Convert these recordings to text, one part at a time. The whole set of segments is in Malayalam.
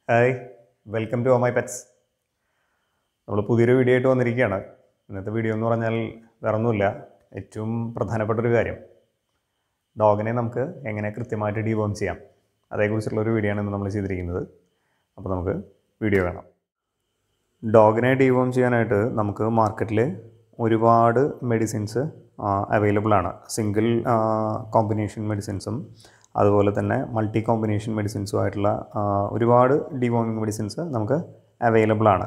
Hi welcome to my pets നമ്മൾ പുതിയൊരു വീഡിയോ ആയിട്ട് വന്നിരിക്കുകയാണ് ഇന്നത്തെ വീഡിയോ എന്ന് പറഞ്ഞാൽ വേറെ ഒന്നുമില്ല ഏറ്റവും പ്രധാനപ്പെട്ട ഒരു കാര്യം ഡോഗിനെ നമുക്ക് എങ്ങനെ കൃത്യമായിട്ട് ഡീവോം ചെയ്യാം അതേക്കുറിച്ചുള്ള ഒരു വീഡിയോ ആണ് ഇന്ന് നമ്മൾ ചെയ്തിരിക്കുന്നത് അപ്പോൾ നമുക്ക് വീഡിയോ കാണാം ഡോഗിനെ ഡീവോം ചെയ്യാനായിട്ട് നമുക്ക് മാർക്കറ്റിൽ ഒരുപാട് മെഡിസിൻസ് അവൈലബിൾ ആണ് സിംഗിൾ കോമ്പിനേഷൻ മെഡിസിൻസും അതുപോലെ തന്നെ മൾട്ടി കോമ്പിനേഷൻ മെഡിസിൻസും ആയിട്ടുള്ള ആ, ഒരുപാട് ഡീവോമിങ് മെഡിസിൻസ് നമുക്ക് അവൈലബിൾ ആണ്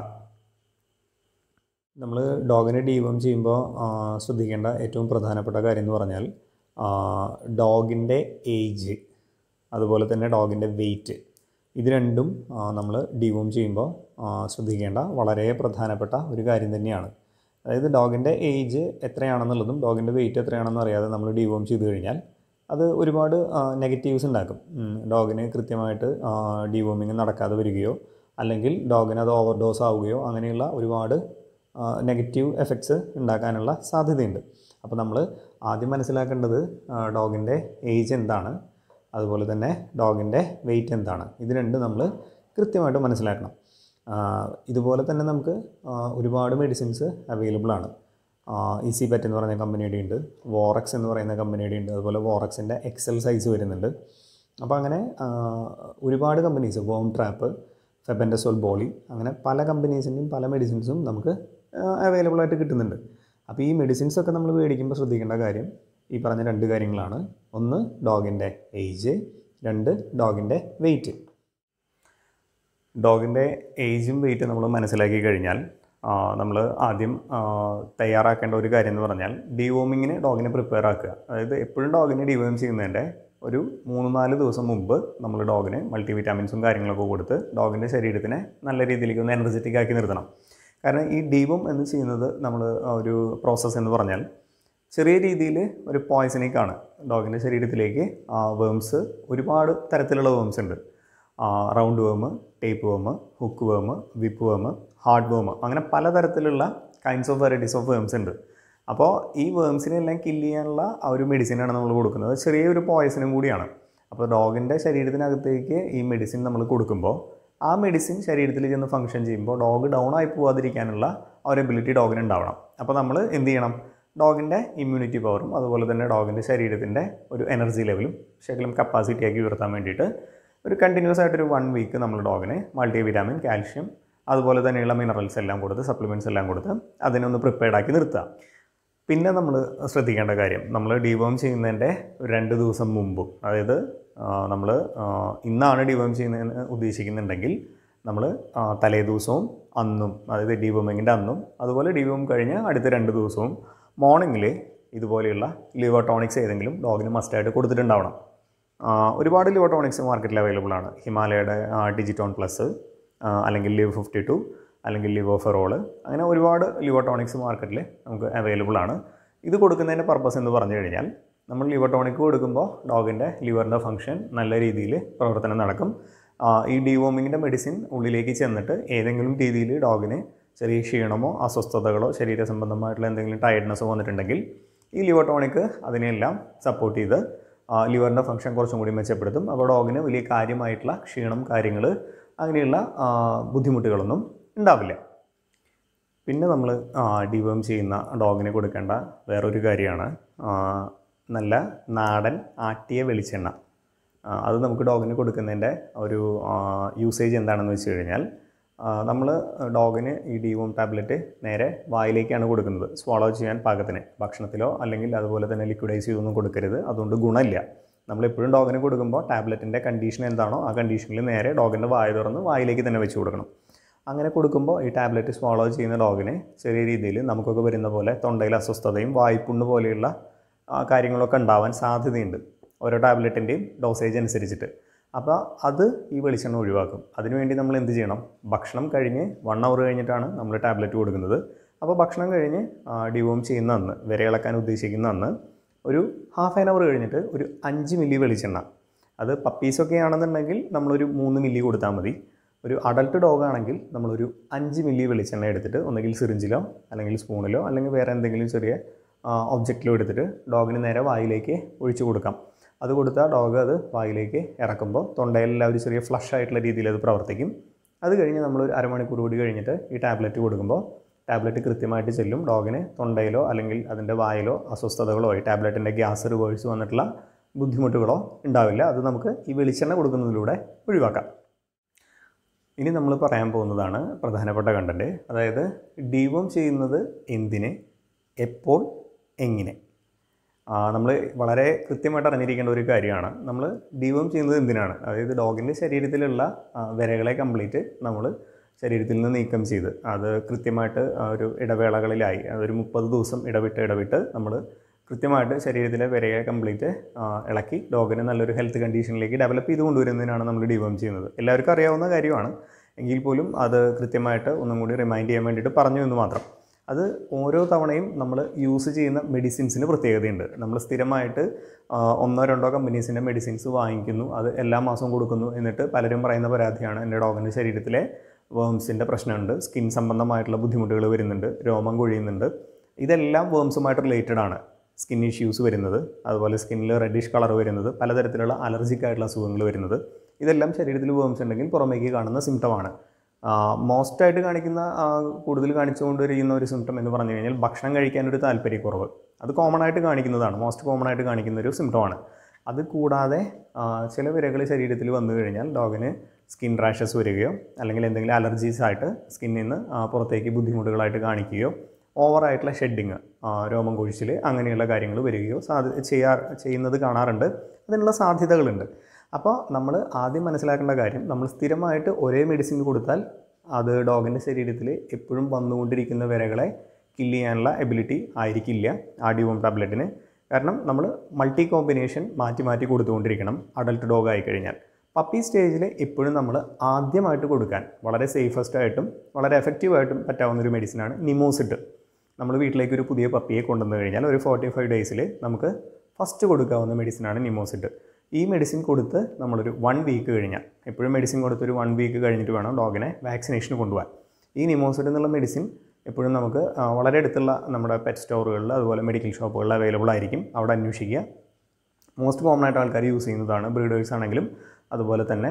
നമ്മൾ ഡോഗിനെ ഡീവോം ചെയ്യുമ്പോൾ ആ, ശ്രദ്ധിക്കേണ്ട ഏറ്റവും പ്രധാനപ്പെട്ട കാര്യം എന്ന് പറഞ്ഞാൽ ഡോഗിൻ്റെ ഏജ് അതുപോലെ തന്നെ ഡോഗിൻ്റെ വെയിറ്റ് ഇത് രണ്ടും നമ്മൾ ഡീവോം ചെയ്യുമ്പോൾ ആ, ശ്രദ്ധിക്കേണ്ട വളരെ പ്രധാനപ്പെട്ട ഒരു കാര്യം തന്നെയാണ് അതായത് ഡോഗിൻ്റെ ഏജ് എത്രയാണെന്നുള്ളതും ഡോഗിൻ്റെ വെയിറ്റ് എത്രയാണെന്നും അറിയാതെ നമ്മൾ ഡീവോം ചെയ്ത് കഴിഞ്ഞാൽ അത് ഒരുപാട് നെഗറ്റീവ്സ് ഉണ്ടാക്കും ഉം, ഡോഗിന് കൃത്യമായിട്ട് ഡീവോമിങ് നടക്കാതെ വരികയോ അല്ലെങ്കിൽ ഡോഗിന് അത് ഓവർഡോസ് ആവുകയോ അങ്ങനെയുള്ള ഒരുപാട് നെഗറ്റീവ് എഫക്ട്സ് ഉണ്ടാക്കാനുള്ള സാധ്യതയുണ്ട് അപ്പോൾ നമ്മൾ ആദ്യം മനസ്സിലാക്കേണ്ടത് ഡോഗിൻ്റെ ഏജ് എന്താണ് അതുപോലെ തന്നെ ഡോഗിൻ്റെ വെയിറ്റ് എന്താണ് ഇത് രണ്ടും നമ്മൾ കൃത്യമായിട്ട് മനസ്സിലാക്കണം ആ, ഇതുപോലെ തന്നെ നമുക്ക് ആ, ഒരുപാട് മെഡിസിൻസ് അവൈലബിൾ ആണ് ഈസി പെറ്റ് എന്ന് പറയുന്ന കമ്പനിയുടെ ഉണ്ട് വോറക്സ് എന്ന് പറയുന്ന കമ്പനിയുടെ ഉണ്ട് അതുപോലെ വോറക്സിൻ്റെ എക്സൽ സൈസ് വരുന്നുണ്ട് അപ്പോൾ അങ്ങനെ ആ, ഒരുപാട് കമ്പനീസ് വോം ട്രാപ്പ് ഫെബൻഡസോൾ ബോളി അങ്ങനെ പല കമ്പനീസിൻ്റെയും പല മെഡിസിൻസും നമുക്ക് അവൈലബിൾ ആയിട്ട് കിട്ടുന്നുണ്ട് അപ്പോൾ ഈ മെഡിസിൻസ് ഒക്കെ നമ്മൾ മേടിക്കുമ്പോൾ ശ്രദ്ധിക്കേണ്ട കാര്യം ഈ പറഞ്ഞ രണ്ട് കാര്യങ്ങളാണ് ഒന്ന് ഡോഗിൻ്റെ ഏജ് രണ്ട് ഡോഗിൻ്റെ വെയിറ്റ് ഡോഗിൻ്റെ ഏജും വെയിറ്റും നമ്മൾ മനസ്സിലാക്കി കഴിഞ്ഞാൽ നമ്മൾ ആദ്യം ആ, തയ്യാറാക്കേണ്ട ഒരു കാര്യം എന്ന് പറഞ്ഞാൽ ഡീവോമിങ്ങിന് ഡോഗിനെ പ്രിപ്പയർ ആക്കുക അതായത് എപ്പോഴും ഡോഗിനെ ഡീവോം ചെയ്യുന്നതിൻ്റെ ഒരു മൂന്ന് നാല് ദിവസം മുമ്പ് നമ്മൾ ഡോഗിന് മൾട്ടി വിറ്റാമിൻസും കാര്യങ്ങളൊക്കെ കൊടുത്ത് ഡോഗിൻ്റെ ശരീരത്തിനെ നല്ല രീതിയിലേക്ക് ഒന്ന് എനർജറ്റിക് ആക്കി നിർത്തണം കാരണം ഈ ഡീവോം എന്ന് ചെയ്യുന്നത് നമ്മൾ ഒരു പ്രോസസ്സ് എന്ന് പറഞ്ഞാൽ ചെറിയ രീതിയിൽ ഒരു പോയ്സണിക് ആണ് ഡോഗിൻ്റെ ശരീരത്തിലേക്ക് വേംസ് ഒരുപാട് തരത്തിലുള്ള വേംസ് ഉണ്ട് റൗണ്ട് വേം ടേപ്പ് വേം ഹുക്ക് വേം വിപ്പ് വേം ഹാർഡ് വേം അങ്ങനെ പലതരത്തിലുള്ള kinds of varieties of worms ഉണ്ട് അപ്പോൾ ഈ വേംസിനെ എല്ലാം കില്ല് ചെയ്യാനുള്ള ആ ഒരു മെഡിസിനാണ് നമ്മൾ കൊടുക്കുന്നത് ചെറിയൊരു പോയ്സണും കൂടിയാണ് അപ്പോൾ ഡോഗിൻ്റെ ശരീരത്തിനകത്തേക്ക് ഈ മെഡിസിൻ നമ്മൾ കൊടുക്കുമ്പോൾ ആ മെഡിസിൻ ശരീരത്തിൽ ചെന്ന് ഫങ്ഷൻ ചെയ്യുമ്പോൾ ഡോഗ് ഡൗൺ ആയി പോവാതിരിക്കാനുള്ള ആ ഒരു എബിലിറ്റി ഡോഗിന് ഉണ്ടാവണം അപ്പോൾ നമ്മൾ എന്ത് ചെയ്യണം ഡോഗിൻ്റെ ഇമ്മ്യൂണിറ്റി പവറും അതുപോലെ തന്നെ ഡോഗിൻ്റെ ശരീരത്തിൻ്റെ ഒരു എനർജി ലെവലും ശകലം കപ്പാസിറ്റി ആക്കി ഉയർത്താൻ വേണ്ടിയിട്ട് ഒരു കണ്ടിന്യൂസ് ആയിട്ടൊരു വൺ വീക്ക് നമ്മൾ ഡോഗിനെ മൾട്ടി വിറ്റാമിൻ കാൽഷ്യം അതുപോലെ തന്നെയുള്ള മിനറൽസ് എല്ലാം കൊടുത്ത് സപ്ലിമെൻറ്റ്സ് എല്ലാം കൊടുത്ത് അതിനെ ഒന്ന് പ്രിപ്പയർഡ് ആക്കി നിർത്തുക പിന്നെ നമ്മൾ ശ്രദ്ധിക്കേണ്ട കാര്യം നമ്മൾ ഡിവോം ചെയ്യുന്നതിൻ്റെ ഒരു രണ്ട് ദിവസം മുമ്പും അതായത് നമ്മൾ ഇന്നാണ് ഡിവോം ചെയ്യുന്നതെന്ന് ഉദ്ദേശിക്കുന്നുണ്ടെങ്കിൽ നമ്മൾ തലേ ദിവസവും അന്നും അതായത് ഡിവോമിങ്ങിൻ്റെ അന്നും അതുപോലെ ഡിവോം കഴിഞ്ഞ് അടുത്ത രണ്ട് ദിവസവും മോർണിംഗിൽ ഇതുപോലെയുള്ള ലിവർ ടോണിക്സ് ഏതെങ്കിലും ഡോഗിന് മസ്റ്റായിട്ട് കൊടുത്തിട്ടുണ്ടാവണം ആ, ഒരുപാട് ലിവർ ടോണിക്സ് മാർക്കറ്റിൽ അവൈലബിൾ ആണ് ഹിമാലയയുടെ ഡിജിറ്റോൺ പ്ലസ് അല്ലെങ്കിൽ ലിവ് ഫിഫ്റ്റി ടു അല്ലെങ്കിൽ ലിവോ ഫെറോള് അങ്ങനെ ഒരുപാട് ലിവർ ടോണിക്സ് മാർക്കറ്റിൽ നമുക്ക് അവൈലബിൾ ആണ് ഇത് കൊടുക്കുന്നതിൻ്റെ പർപ്പസ് എന്ന് പറഞ്ഞു കഴിഞ്ഞാൽ നമ്മൾ ലിവർ ടോണിക് കൊടുക്കുമ്പോൾ ഡോഗിൻ്റെ ലിവറിൻ്റെ ഫങ്ഷൻ നല്ല രീതിയിൽ പ്രവർത്തനം നടക്കും ആ, ഈ ഡിവോമിങ്ങിൻ്റെ മെഡിസിൻ ഉള്ളിലേക്ക് ചെന്നിട്ട് ഏതെങ്കിലും രീതിയിൽ ഡോഗിന് ചെറിയ ക്ഷീണമോ അസ്വസ്ഥതകളോ ശരീര സംബന്ധമായിട്ടുള്ള എന്തെങ്കിലും ടയർഡ്നെസ്സോ വന്നിട്ടുണ്ടെങ്കിൽ ഈ ലിവർ ടോണിക് അതിനെല്ലാം സപ്പോർട്ട് ചെയ്ത് ആ, ലിവറിൻ്റെ ഫങ്ഷൻ കുറച്ചും കൂടി മെച്ചപ്പെടുത്തും അപ്പോൾ ഡോഗിന് വലിയ കാര്യമായിട്ടുള്ള ക്ഷീണം കാര്യങ്ങൾ അങ്ങനെയുള്ള ആ, ബുദ്ധിമുട്ടുകളൊന്നും ഉണ്ടാവില്ല പിന്നെ നമ്മൾ ഡിവേം ചെയ്യുന്ന ഡോഗിന് കൊടുക്കേണ്ട വേറൊരു കാര്യമാണ് ആ, നല്ല നാടൻ ആട്ടിയ വെളിച്ചെണ്ണ ആ, അത് നമുക്ക് ഡോഗിന് കൊടുക്കുന്നതിൻ്റെ ഒരു യൂസേജ് എന്താണെന്ന് വെച്ച് കഴിഞ്ഞാൽ നമ്മൾ ഡോഗിന് ഈ ഡിവോം ടാബ്ലറ്റ് നേരെ വായിലേക്കാണ് കൊടുക്കുന്നത് സ്വാളോ ചെയ്യാൻ പാകത്തിന് ഭക്ഷണത്തിലോ അല്ലെങ്കിൽ അതുപോലെ തന്നെ ലിക്വിഡൈസ് ചെയ്തൊന്നും കൊടുക്കരുത് അതുകൊണ്ട് ഗുണമില്ല നമ്മളെപ്പോഴും ഡോഗിന് കൊടുക്കുമ്പോൾ ടാബ്ലറ്റിൻ്റെ കണ്ടീഷൻ എന്താണോ ആ കണ്ടീഷനിൽ നേരെ ഡോഗിൻ്റെ വായ തുറന്ന് വായിലേക്ക് തന്നെ വെച്ച് കൊടുക്കണം അങ്ങനെ കൊടുക്കുമ്പോൾ ഈ ടാബ്ലറ്റ് സ്വാളോ ചെയ്യുന്ന ഡോഗിന് ചെറിയ രീതിയിൽ നമുക്കൊക്കെ വരുന്ന പോലെ തൊണ്ടയിൽ അസ്വസ്ഥതയും വായ്പുണ്ണ് പോലെയുള്ള ആ, കാര്യങ്ങളൊക്കെ ഉണ്ടാവാൻ സാധ്യതയുണ്ട് ഓരോ ടാബ്ലറ്റിൻ്റെയും ഡോസേജ് അനുസരിച്ചിട്ട് അപ്പോൾ അത് ഈ വെളിച്ചെണ്ണ ഒഴിവാക്കും അതിനുവേണ്ടി നമ്മൾ എന്ത് ചെയ്യണം ഭക്ഷണം കഴിഞ്ഞ് വൺ അവർ കഴിഞ്ഞിട്ടാണ് നമ്മൾ ടാബ്ലറ്റ് കൊടുക്കുന്നത് അപ്പോൾ ഭക്ഷണം കഴിഞ്ഞ് ഡിവോം ചെയ്യുന്ന അന്ന് വിര ഇളക്കാൻ ഉദ്ദേശിക്കുന്ന അന്ന് ഒരു ഹാഫ് ആൻ അവർ കഴിഞ്ഞിട്ട് ഒരു അഞ്ച് മില്ലി വെളിച്ചെണ്ണ അത് പപ്പീസൊക്കെ ആണെന്നുണ്ടെങ്കിൽ നമ്മളൊരു മൂന്ന് മില്ലി കൊടുത്താൽ മതി ഒരു അഡൽട്ട് ഡോഗ് ആണെങ്കിൽ നമ്മളൊരു അഞ്ച് മില്ലി വെളിച്ചെണ്ണ എടുത്തിട്ട് ഒന്നുകിൽ സിറിഞ്ചിലോ അല്ലെങ്കിൽ സ്പൂണിലോ അല്ലെങ്കിൽ വേറെ എന്തെങ്കിലും ചെറിയ ഒബ്ജക്റ്റിലോ എടുത്തിട്ട് ഡോഗിന് നേരെ വായിലേക്ക് ഒഴിച്ചു കൊടുക്കാം അത് കൊടുത്താൽ ഡോഗ് അത് വായിലേക്ക് ഇറക്കുമ്പോൾ തൊണ്ടയിലെല്ലാം ഒരു ചെറിയ ഫ്ലഷ് ആയിട്ടുള്ള രീതിയിൽ അത് പ്രവർത്തിക്കും അത് കഴിഞ്ഞ് നമ്മൾ ഒരു അരമണിക്കൂർ കൂടി കഴിഞ്ഞിട്ട് ഈ ടാബ്ലറ്റ് കൊടുക്കുമ്പോൾ ടാബ്ലറ്റ് കൃത്യമായിട്ട് ചെല്ലും ഡോഗിന് തൊണ്ടയിലോ അല്ലെങ്കിൽ അതിൻ്റെ വായിലോ അസ്വസ്ഥതകളോ ഈ ടാബ്ലറ്റിൻ്റെ ഗ്യാസ് റിവേഴ്സ് വന്നിട്ടുള്ള ബുദ്ധിമുട്ടുകളോ ഉണ്ടാവില്ല അത് നമുക്ക് ഈ വെളിച്ചെണ്ണ കൊടുക്കുന്നതിലൂടെ ഒഴിവാക്കാം ഇനി നമ്മൾ പറയാൻ പോകുന്നതാണ് പ്രധാനപ്പെട്ട കണ്ടൻറ്റ് അതായത് ഡിവോം ചെയ്യുന്നത് എന്തിന് എപ്പോൾ എങ്ങനെ നമ്മൾ വളരെ കൃത്യമായിട്ട് അറിഞ്ഞിരിക്കേണ്ട ഒരു കാര്യമാണ് നമ്മൾ ഡിവോം ചെയ്യുന്നത് എന്തിനാണ് അതായത് ഡോഗിൻ്റെ ശരീരത്തിലുള്ള ആ, വിരകളെ കംപ്ലീറ്റ് നമ്മൾ ശരീരത്തിൽ നിന്ന് നീക്കം ചെയ്ത് അത് കൃത്യമായിട്ട് ആ ഒരു ഇടവേളകളിലായി അതൊരു മുപ്പത് ദിവസം ഇടവിട്ട് ഇടവിട്ട് നമ്മൾ കൃത്യമായിട്ട് ശരീരത്തിലെ വിരയെ കംപ്ലീറ്റ് ഇളക്കി ഡോഗിനെ നല്ലൊരു ഹെൽത്ത് കണ്ടീഷനിലേക്ക് ഡെവലപ്പ് ചെയ്ത് കൊണ്ടുവരുന്നതിനാണ് നമ്മൾ ഡിവോം ചെയ്യുന്നത് എല്ലാവർക്കും അറിയാവുന്ന കാര്യമാണ് എങ്കിൽ പോലും അത് കൃത്യമായിട്ട് ഒന്നും കൂടി റിമൈൻഡ് ചെയ്യാൻ വേണ്ടിയിട്ട് പറഞ്ഞു എന്ന് മാത്രം അത് ഓരോ തവണയും നമ്മൾ യൂസ് ചെയ്യുന്ന മെഡിസിൻസിന് പ്രത്യേകതയുണ്ട് നമ്മൾ സ്ഥിരമായിട്ട് ആ, ഒന്നോ രണ്ടോ കമ്പനീസിൻ്റെ മെഡിസിൻസ് വാങ്ങിക്കുന്നു അത് എല്ലാ മാസവും കൊടുക്കുന്നു എന്നിട്ട് പലരും പറയുന്ന പരാതിയാണ് എൻ്റെ ഡോഗിൻ്റെ ശരീരത്തിലെ വേംസിൻ്റെ പ്രശ്നമുണ്ട് സ്കിൻ സംബന്ധമായിട്ടുള്ള ബുദ്ധിമുട്ടുകൾ വരുന്നുണ്ട് രോമം കൊഴിയുന്നുണ്ട് ഇതെല്ലാം വേംസുമായിട്ട് റിലേറ്റഡ് ആണ് സ്കിൻ ഇഷ്യൂസ് വരുന്നത് അതുപോലെ സ്കിന്നിൽ റെഡിഷ് കളർ വരുന്നത് പലതരത്തിലുള്ള അലർജിക് ആയിട്ടുള്ള അസുഖങ്ങൾ വരുന്നത് ഇതെല്ലാം ശരീരത്തിൽ വേംസ് ഉണ്ടെങ്കിൽ പുറമേക്ക് കാണുന്ന സിംറ്റമാണ് മോസ്റ്റായിട്ട് കാണിക്കുന്ന ആ, കൂടുതൽ കാണിച്ചുകൊണ്ടിരിക്കുന്ന ഒരു സിംറ്റം എന്ന് പറഞ്ഞു കഴിഞ്ഞാൽ ഭക്ഷണം കഴിക്കാൻ ഒരു താല്പര്യക്കുറവ് അത് കോമൺ ആയിട്ട് കാണിക്കുന്നതാണ് മോസ്റ്റ് കോമൺ ആയിട്ട് കാണിക്കുന്ന ഒരു സിംറ്റമാണ് അത് കൂടാതെ ആ, ചില വിരകൾ ശരീരത്തിൽ വന്നു കഴിഞ്ഞാൽ ഡോഗിന് സ്കിൻ റാഷസ് വരികയോ അല്ലെങ്കിൽ എന്തെങ്കിലും അലർജീസ് ആയിട്ട് സ്കിന്നിൽ നിന്ന് ആ, പുറത്തേക്ക് ബുദ്ധിമുട്ടുകളായിട്ട് കാണിക്കുകയോ ഓവറായിട്ടുള്ള ഷെഡിങ് രോമം കൊഴിച്ചിൽ അങ്ങനെയുള്ള കാര്യങ്ങൾ വരികയോ സാധ്യ ചെയ്യാ ചെയ്യുന്നത് കാണാറുണ്ട് അതിനുള്ള സാധ്യതകളുണ്ട് അപ്പോൾ നമ്മൾ ആദ്യം മനസ്സിലാക്കേണ്ട കാര്യം നമ്മൾ സ്ഥിരമായിട്ട് ഒരേ മെഡിസിൻ കൊടുത്താൽ അത് ഡോഗിൻ്റെ ശരീരത്തിൽ എപ്പോഴും വന്നുകൊണ്ടിരിക്കുന്ന വിരകളെ കില്ല് ചെയ്യാനുള്ള എബിലിറ്റി ആയിരിക്കില്ല ആഡിയോം ടാബ്ലറ്റിന് കാരണം നമ്മൾ മൾട്ടി കോമ്പിനേഷൻ മാറ്റി മാറ്റി കൊടുത്തുകൊണ്ടിരിക്കണം അഡൽട്ട് ഡോഗ് ആയി കഴിഞ്ഞാൽ പപ്പി സ്റ്റേജിൽ എപ്പോഴും നമ്മൾ ആദ്യമായിട്ട് കൊടുക്കാൻ വളരെ സേഫസ്റ്റ് ആയിട്ടും വളരെ എഫക്റ്റീവായിട്ടും പറ്റാവുന്ന ഒരു മെഡിസിനാണ് നിമോസിഡ് നമ്മൾ വീട്ടിലേക്ക് ഒരു പുതിയ പപ്പിയെ കൊണ്ടുവന്നു കഴിഞ്ഞാൽ ഒരു ഫോർട്ടി ഫൈവ് ഡേയ്സിൽ നമുക്ക് ഫസ്റ്റ് കൊടുക്കാവുന്ന മെഡിസിനാണ് നിമോസിഡ് ഈ മെഡിസിൻ കൊടുത്ത് നമ്മളൊരു വൺ വീക്ക് കഴിഞ്ഞാൽ എപ്പോഴും മെഡിസിൻ കൊടുത്ത് ഒരു വൺ വീക്ക് കഴിഞ്ഞിട്ട് വേണം ഡോഗിനെ വാക്സിനേഷന് കൊണ്ടുപോകാൻ ഈ നിമോസിഡ് എന്നുള്ള മെഡിസിൻ എപ്പോഴും നമുക്ക് ആ, വളരെ അടുത്തുള്ള നമ്മുടെ പെറ്റ് സ്റ്റോറുകളിൽ അതുപോലെ മെഡിക്കൽ ഷോപ്പുകളിൽ അവൈലബിൾ ആയിരിക്കും അവിടെ അന്വേഷിക്കുക മോസ്റ്റ് കോമൺ ആയിട്ട് ആൾക്കാർ യൂസ് ചെയ്യുന്നതാണ് ബ്രീഡേഴ്സ് ആണെങ്കിലും അതുപോലെ തന്നെ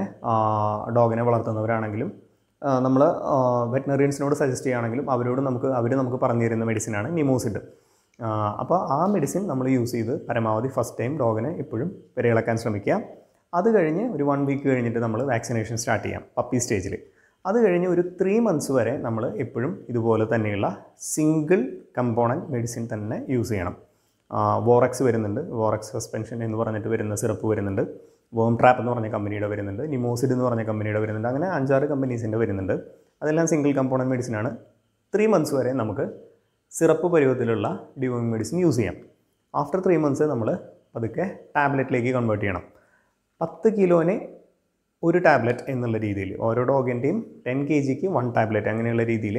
ഡോഗിനെ വളർത്തുന്നവരാണെങ്കിലും നമ്മൾ വെറ്റിനറിയൻസിനോട് സജസ്റ്റ് ചെയ്യുകയാണെങ്കിലും അവരോട് നമുക്ക് അവർ നമുക്ക് പറഞ്ഞു തരുന്ന മെഡിസിനാണ് നിമോസിഡ് അപ്പോൾ ആ മെഡിസിൻ നമ്മൾ യൂസ് ചെയ്ത് പരമാവധി ഫസ്റ്റ് ടൈം ഡോഗിനെ എപ്പോഴും വിരയിളക്കാൻ ശ്രമിക്കുക അത് കഴിഞ്ഞ് ഒരു വൺ വീക്ക് കഴിഞ്ഞിട്ട് നമ്മൾ വാക്സിനേഷൻ സ്റ്റാർട്ട് ചെയ്യാം പപ്പി സ്റ്റേജിൽ അത് കഴിഞ്ഞ് ഒരു ത്രീ മന്ത്സ് വരെ നമ്മൾ എപ്പോഴും ഇതുപോലെ തന്നെയുള്ള സിംഗിൾ കമ്പോണൻറ്റ് മെഡിസിൻ തന്നെ യൂസ് ചെയ്യണം വോറക്സ് വരുന്നുണ്ട് വോറക്സ് സസ്പെൻഷൻ എന്ന് പറഞ്ഞിട്ട് വരുന്ന സിറപ്പ് വരുന്നുണ്ട് വേം ട്രാപ്പ് എന്ന് പറഞ്ഞ കമ്പനിയുടെ വരുന്നുണ്ട് നിമോസിഡ് എന്ന് പറഞ്ഞ കമ്പനിയുടെ വരുന്നുണ്ട് അങ്ങനെ അഞ്ചാറ് കമ്പനീസിൻ്റെ വരുന്നുണ്ട് അതെല്ലാം സിംഗിൾ കമ്പോണൻറ്റ് മെഡിസിനാണ് ത്രീ മന്ത്സ് വരെ നമുക്ക് സിറപ്പ് പരുവത്തിലുള്ള ഡിവോമിങ് മെഡിസിൻ യൂസ് ചെയ്യാം ആഫ്റ്റർ ത്രീ മന്ത്സ് നമ്മൾ പതുക്കെ ടാബ്ലറ്റിലേക്ക് കൺവേർട്ട് ചെയ്യണം പത്ത് കിലോനെ ഒരു ടാബ്ലറ്റ് എന്നുള്ള രീതിയിൽ ഓരോ ഡോഗിൻ്റെയും ടെൻ കെ ജിക്ക് വൺ ടാബ്ലറ്റ് അങ്ങനെയുള്ള രീതിയിൽ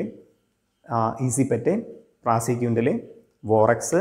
ഈസി പെറ്റ് പ്രാസിക്യൂൻ്റൽ വോറക്സ്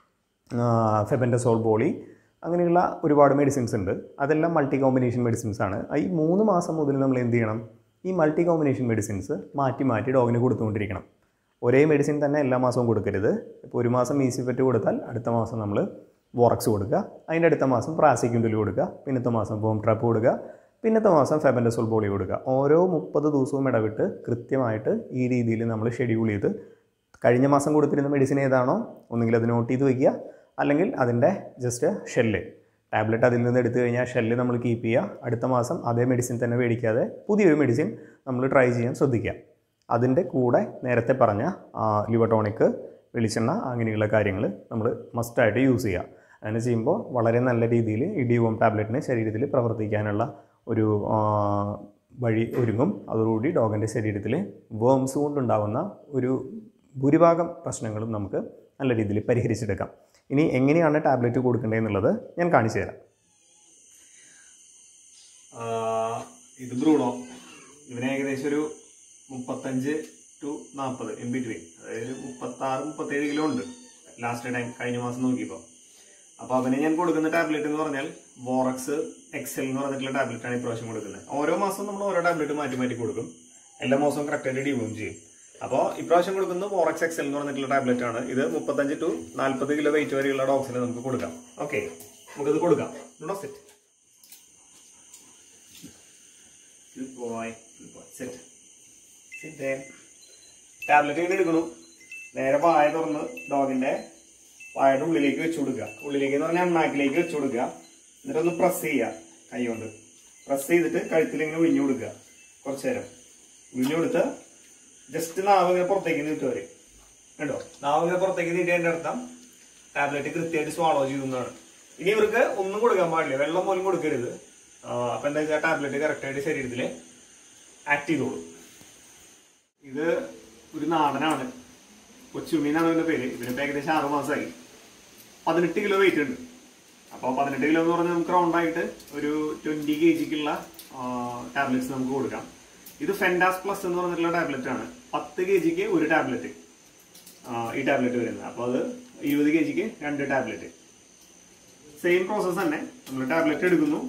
ഫെബൻഡസോൾ ബോളി അങ്ങനെയുള്ള ഒരുപാട് മെഡിസിൻസ് ഉണ്ട് അതെല്ലാം മൾട്ടി കോമ്പിനേഷൻ മെഡിസിൻസ് ആണ് ഈ മൂന്ന് മാസം മുതൽ നമ്മൾ എന്ത് ചെയ്യണം ഈ മൾട്ടി കോമ്പിനേഷൻ മെഡിസിൻസ് മാറ്റി മാറ്റി ഡോഗിന് കൊടുത്തുകൊണ്ടിരിക്കണം ഒരേ മെഡിസിൻ തന്നെ എല്ലാ മാസവും കൊടുക്കരുത് ഇപ്പോൾ ഒരു മാസം ഈസി പെറ്റ് കൊടുത്താൽ അടുത്ത മാസം നമ്മൾ വോറക്സ് കൊടുക്കുക അതിൻ്റെ അടുത്ത മാസം പ്രാസിക്യുണ്ടിൽ കൊടുക്കുക പിന്നത്തെ മാസം ബോം ട്രാപ്പ് കൊടുക്കുക പിന്നത്തെ മാസം ഫെബൻഡസോൾ ബോളി കൊടുക്കുക ഓരോ മുപ്പത് ദിവസവും ഇടവിട്ട് കൃത്യമായിട്ട് ഈ രീതിയിൽ നമ്മൾ ഷെഡ്യൂൾ ചെയ്ത് കഴിഞ്ഞ മാസം കൊടുത്തിരുന്ന മെഡിസിൻ ഏതാണോ ഒന്നുകിൽ അത് നോട്ട് ചെയ്ത് വയ്ക്കുക അല്ലെങ്കിൽ അതിൻ്റെ ജസ്റ്റ് ഷെല്ല് ടാബ്ലറ്റ് അതിൽ നിന്ന് എടുത്തു കഴിഞ്ഞാൽ ഷെല്ല് നമ്മൾ കീപ്പ് ചെയ്യുക അടുത്ത മാസം അതേ മെഡിസിൻ തന്നെ മേടിക്കാതെ പുതിയൊരു മെഡിസിൻ നമ്മൾ ട്രൈ ചെയ്യാൻ ശ്രദ്ധിക്കുക അതിൻ്റെ കൂടെ നേരത്തെ പറഞ്ഞ ലിവർ ടോണിക് വെളിച്ചെണ്ണ അങ്ങനെയുള്ള കാര്യങ്ങൾ നമ്മൾ മസ്റ്റായിട്ട് യൂസ് ചെയ്യുക അങ്ങനെ ചെയ്യുമ്പോൾ വളരെ നല്ല രീതിയിൽ ഈ ഡിവോം ടാബ്ലറ്റിന് ശരീരത്തിൽ പ്രവർത്തിക്കാനുള്ള ഒരു ആ, വഴി ഒരുങ്ങും അതോടുകൂടി ഡോഗിൻ്റെ ശരീരത്തിൽ വേംസ് കൊണ്ടുണ്ടാകുന്ന ഒരു ഭൂരിഭാഗം പ്രശ്നങ്ങളും നമുക്ക് നല്ല രീതിയിൽ പരിഹരിച്ചെടുക്കാം ഇനി എങ്ങനെയാണ് ടാബ്ലറ്റ് കൊടുക്കേണ്ടതെന്നുള്ളത് ഞാൻ കാണിച്ചു തരാം ഇത് ബ്രൂണോ ഇവന് ഏകദേശം ഒരു മുപ്പത്തഞ്ച് ടു നാൽപ്പത് ഇൻ ബിറ്റ്വീൻ അതായത് മുപ്പത്താറ് മുപ്പത്തേഴ് കിലോ ഉണ്ട് ലാസ്റ്റ് ടൈം കഴിഞ്ഞ മാസം നോക്കിയപ്പോൾ അപ്പോൾ അവന് ഞാൻ കൊടുക്കുന്ന ടാബ്ലറ്റ് എന്ന് പറഞ്ഞാൽ വോറക്സ് എക്സൽ എന്ന് പറഞ്ഞിട്ടുള്ള ടാബ്ലറ്റ് ആണ് ഇപ്രാവശ്യം കൊടുക്കുന്നത് ഓരോ മാസം നമ്മൾ ഓരോ ടാബ്ലറ്റ് മാറ്റി മാറ്റി കൊടുക്കും എല്ലാ മാസവും കറക്റ്റായിട്ട് ഡിവോം ചെയ്യും അപ്പോൾ ഇപ്രാവശ്യം കൊടുക്കുന്നത് വോറക്സ് എക്സൽ എന്ന് പറഞ്ഞിട്ടുള്ള ടാബ്ലറ്റ് ആണ് ഇത് മുപ്പത്തഞ്ച് ടു നാൽപ്പത് കിലോ വെയിറ്റ് വരെയുള്ള ഡോഗ്സിന് നമുക്ക് കൊടുക്കാം ഓക്കെ നമുക്കിത് കൊടുക്കാം ഡോ സെറ്റ് Good boy. Good boy. Sit. സിദ്ധേ ടാബ്ലറ്റ് ഇങ്ങനെ എടുക്കണു നേരെ വായ തുറന്ന് ഡോഗിന്റെ വായയുടെ ഉള്ളിലേക്ക് വെച്ചു കൊടുക്കുക ഉള്ളിലേക്ക് എന്ന് പറഞ്ഞാൽ അണ്ണാക്കിലേക്ക് വെച്ചു കൊടുക്കുക എന്നിട്ടൊന്ന് പ്രസ് ചെയ്യുക കൈ കൊണ്ട് പ്രസ് ചെയ്തിട്ട് കഴുത്തിൽ ഇങ്ങനെ ഒഴിഞ്ഞു കൊടുക്കുക കുറച്ചു നേരം ഒഴിഞ്ഞു കൊടുത്ത് ജസ്റ്റ് നാവ് ഇങ്ങനെ പുറത്തേക്ക് നീട്ട് വരെ കണ്ടോ നാവ് ഇങ്ങനെ പുറത്തേക്ക് നീട്ടിയതിന്റെ അർത്ഥം ടാബ്ലറ്റ് കൃത്യമായിട്ട് സ്വാളോ ചെയ്തു എന്നാണ് ഇനി ഇവർക്ക് ഒന്നും കൊടുക്കാൻ പാടില്ല വെള്ളം പോലും കൊടുക്കരുത് ആ, അപ്പൊ എന്താ വെച്ചാൽ ടാബ്ലറ്റ് കറക്റ്റായിട്ട് ശരീരത്തിൽ ആക്ട് ചെയ്തോളൂ ഇത് ഒരു നാടനാണ് കൊച്ചുണ്ണീനാണ് ഇതിന്റെ പേര് ഇതിനിപ്പോ ഏകദേശം ആറ് മാസമായി പതിനെട്ട് കിലോ വെയിറ്റ് ഉണ്ട് അപ്പോൾ പതിനെട്ട് കിലോ എന്ന് പറഞ്ഞാൽ നമുക്ക് റൗണ്ട് ആയിട്ട് ഒരു ട്വന്റി കെ ജിക്കുള്ള ടാബ്ലറ്റ്സ് നമുക്ക് കൊടുക്കാം ഇത് ഫെൻഡാസ് പ്ലസ് എന്ന് പറഞ്ഞിട്ടുള്ള ടാബ്ലറ്റ് ആണ് പത്ത് കെ ജിക്ക് ഒരു ടാബ്ലറ്റ് ഈ ടാബ്ലറ്റ് വരുന്നത് അപ്പോൾ അത് ഇരുപത് കെ ജിക്ക് രണ്ട് ടാബ്ലറ്റ് സെയിം പ്രോസസ്സ് തന്നെ നമ്മൾ ടാബ്ലറ്റ് എടുക്കുന്നു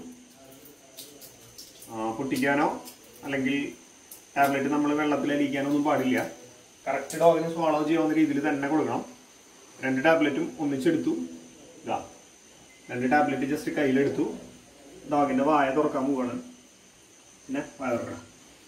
ആ, പൊട്ടിക്കാനോ അല്ലെങ്കിൽ ടാബ്ലറ്റ് നമ്മൾ വെള്ളത്തിൽ അലിയിക്കാനോ ഒന്നും പാടില്ല കറക്റ്റ് ഡോഗിന് സ്വാളോ ചെയ്യാവുന്ന രീതിയിൽ തന്നെ കൊടുക്കണം രണ്ട് ടാബ്ലറ്റും ഒന്നിച്ചെടുത്തു ഇതാ രണ്ട് ടാബ്ലറ്റ് ജസ്റ്റ് കയ്യിലെടുത്തു ഡോഗിന്റെ വായ തുറക്കാൻ പോവാണ് പിന്നെ വായ തുറക്കണം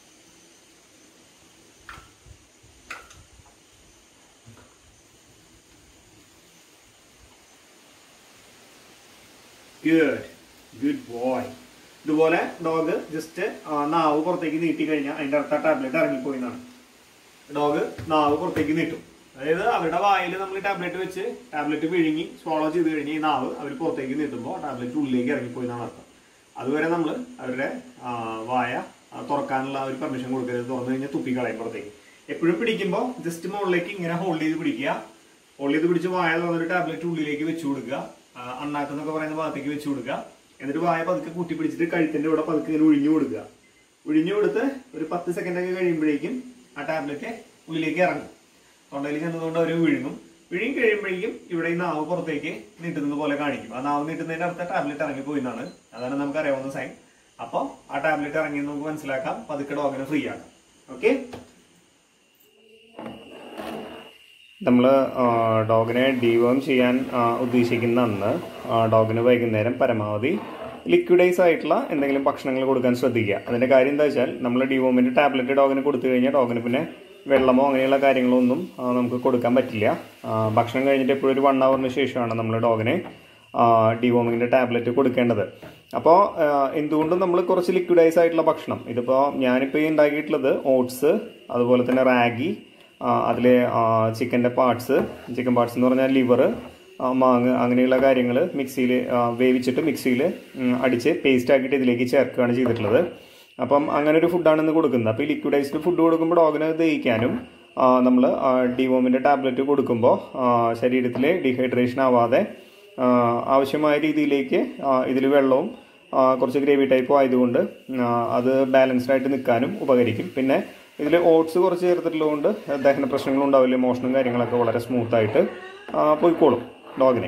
ഗുഡ് ഗുഡ് ബോയ് ഇതുപോലെ ഡോഗ് ജസ്റ്റ് നാവ് പുറത്തേക്ക് നീട്ടി കഴിഞ്ഞാൽ അതിന്റെ അടുത്ത ടാബ്ലറ്റ് ഇറങ്ങിപ്പോയി എന്നാണ് ഡോഗ് നാവ് പുറത്തേക്ക് നീട്ടും അതായത് അവരുടെ വായിൽ നമ്മൾ ടാബ്ലറ്റ് വെച്ച് ടാബ്ലറ്റ് വിഴുങ്ങി swallow ചെയ്ത് കഴിഞ്ഞ് ഈ നാവ് അവർ പുറത്തേക്ക് നീട്ടുമ്പോൾ ടാബ്ലറ്റ് ഉള്ളിലേക്ക് ഇറങ്ങിപ്പോയി എന്നാണ് അർത്ഥം അതുവരെ നമ്മൾ അവരുടെ ആ, വായ ആ, തുറക്കാനുള്ള ഒരു പെർമിഷൻ കൊടുക്കരുത് തുറന്നു കഴിഞ്ഞാൽ തുപ്പിക്കളയും പുറത്തേക്ക് എപ്പോഴും പിടിക്കുമ്പോൾ ജസ്റ്റ് മുകളിലേക്ക് ഇങ്ങനെ ഹോൾഡ് ചെയ്ത് പിടിക്കുക ഹോൾഡ് ചെയ്ത് പിടിച്ച് വായ തുറന്നൊരു ടാബ്ലറ്റ് ഉള്ളിലേക്ക് വെച്ച് കൊടുക്കുക ആ, അണ്ണാക്ക് എന്നൊക്കെ പറയുന്ന ഭാഗത്തേക്ക് വെച്ച് കൊടുക്കുക എന്നിട്ട് വായ പതുക്കെ കൂട്ടി പിടിച്ചിട്ട് കഴുത്തിന്റെ ഇവിടെ പതുക്കെ ഇങ്ങനെ ഒഴിഞ്ഞു കൊടുക്കുക ഒഴിഞ്ഞു കൊടുത്ത് ഒരു പത്ത് സെക്കൻഡ് ഒക്കെ കഴിയുമ്പോഴേക്കും ആ ടാബ്ലറ്റ് ഉള്ളിലേക്ക് ഇറങ്ങും തൊണ്ടയിൽ ചെന്നതുകൊണ്ട് അവർ വിഴുങ്ങും വിഴുങ്ങി കഴിയുമ്പോഴേക്കും ഇവിടെ ഈ നാവ് പുറത്തേക്ക് നീട്ടുന്നത് പോലെ കാണിക്കും ആ നാവ് നീട്ടുന്നതിന്റെ അടുത്ത ടാബ്ലറ്റ് ഇറങ്ങിപ്പോയി എന്നാണ് അതാണ് നമുക്ക് അറിയാവുന്ന സൈൻ അപ്പോൾ ആ ടാബ്ലറ്റ് ഇറങ്ങിയെന്ന് നമുക്ക് മനസ്സിലാക്കാം പതുക്കെ ഡോഗിനെ ഫ്രീ ആക്കാം ഓക്കെ നമ്മൾ ഡോഗിനെ ഡീവേം ചെയ്യാൻ ആ, ഉദ്ദേശിക്കുന്ന അന്ന് ആ, ഡോഗിന് വൈകുന്നേരം പരമാവധി ലിക്വിഡൈസ് ആയിട്ടുള്ള എന്തെങ്കിലും ഭക്ഷണങ്ങൾ കൊടുക്കാൻ ശ്രദ്ധിക്കുക അതിൻ്റെ കാര്യം എന്താ വെച്ചാൽ നമ്മൾ ഡിവോമിൻ്റെ ടാബ്ലറ്റ് ഡോഗിന് കൊടുത്തു കഴിഞ്ഞാൽ ഡോഗിന് പിന്നെ വെള്ളമോ അങ്ങനെയുള്ള കാര്യങ്ങളൊന്നും ആ, നമുക്ക് കൊടുക്കാൻ പറ്റില്ല ആ, ഭക്ഷണം കഴിഞ്ഞിട്ട് എപ്പോഴും ഒരു വൺ അവറിന് ശേഷമാണ് നമ്മൾ ഡോഗിനെ ഡിവോമിങ്ങിൻ്റെ ടാബ്ലറ്റ് കൊടുക്കേണ്ടത് അപ്പോൾ എന്തുകൊണ്ടും നമ്മൾ കുറച്ച് ലിക്വിഡൈസ് ആയിട്ടുള്ള ഭക്ഷണം ഇതിപ്പോൾ ഞാനിപ്പോൾ ഈ ഉണ്ടാക്കിയിട്ടുള്ളത് ഓട്സ് അതുപോലെ തന്നെ റാഗി അതിൽ ചിക്കൻ്റെ പാർട്സ് ചിക്കൻ പാർട്സ് എന്ന് പറഞ്ഞാൽ ലിവർ മാങ്ങ അങ്ങനെയുള്ള കാര്യങ്ങൾ മിക്സിയിൽ വേവിച്ചിട്ട് മിക്സിയിൽ അടിച്ച് പേസ്റ്റ് ആക്കിയിട്ട് ഇതിലേക്ക് ചേർക്കുകയാണ് ചെയ്തിട്ടുള്ളത് അപ്പം അങ്ങനെ ഒരു ഫുഡാണ് ഇന്ന് കൊടുക്കുന്നത് അപ്പോൾ ഈ ലിക്വിഡൈസ്ഡ് ഫുഡ് കൊടുക്കുമ്പോൾ ഡോഗിന് ദഹിക്കാനും നമ്മൾ ഡിവോമിൻ്റെ ടാബ്ലറ്റ് കൊടുക്കുമ്പോൾ ശരീരത്തിൽ ഡീഹൈഡ്രേഷൻ ആവാതെ ആ, ആവശ്യമായ രീതിയിലേക്ക് ഇതിൽ വെള്ളവും ആ, കുറച്ച് ഗ്രേവി ടൈപ്പും ആയതുകൊണ്ട് ആ, അത് ബാലൻസ്ഡ് ആയിട്ട് നിൽക്കാനും ഉപകരിക്കും പിന്നെ ഇതിൽ ഓട്സ് കുറച്ച് ചേർത്തിട്ടുള്ളതുകൊണ്ട് ദഹന പ്രശ്നങ്ങളും ഉണ്ടാവില്ല മോഷനും കാര്യങ്ങളൊക്കെ വളരെ സ്മൂത്തായിട്ട് പോയിക്കോളും ഡോഗിനെ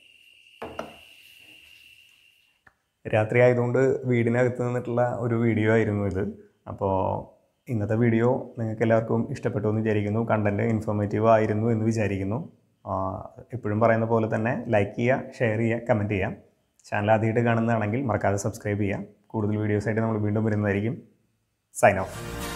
രാത്രി ആയതുകൊണ്ട് വീടിനകത്ത് നിന്നിട്ടുള്ള ഒരു വീഡിയോ ആയിരുന്നു ഇത് അപ്പോൾ ഇന്നത്തെ വീഡിയോ നിങ്ങൾക്ക് എല്ലാവർക്കും ഇഷ്ടപ്പെട്ടു എന്ന് വിചാരിക്കുന്നു കണ്ടൻറ്റ് ഇൻഫോർമേറ്റീവ് ആയിരുന്നു എന്ന് വിചാരിക്കുന്നു എപ്പോഴും പറയുന്ന പോലെ തന്നെ ലൈക്ക് ചെയ്യുക ഷെയർ ചെയ്യുക കമൻറ്റ് ചെയ്യുക ചാനൽ ആദ്യമായിട്ട് കാണുന്നതാണെങ്കിൽ മറക്കാതെ സബ്സ്ക്രൈബ് ചെയ്യുക കൂടുതൽ വീഡിയോസായിട്ട് നമ്മൾ വീണ്ടും വരുന്നതായിരിക്കും സൈൻ ഓഫ്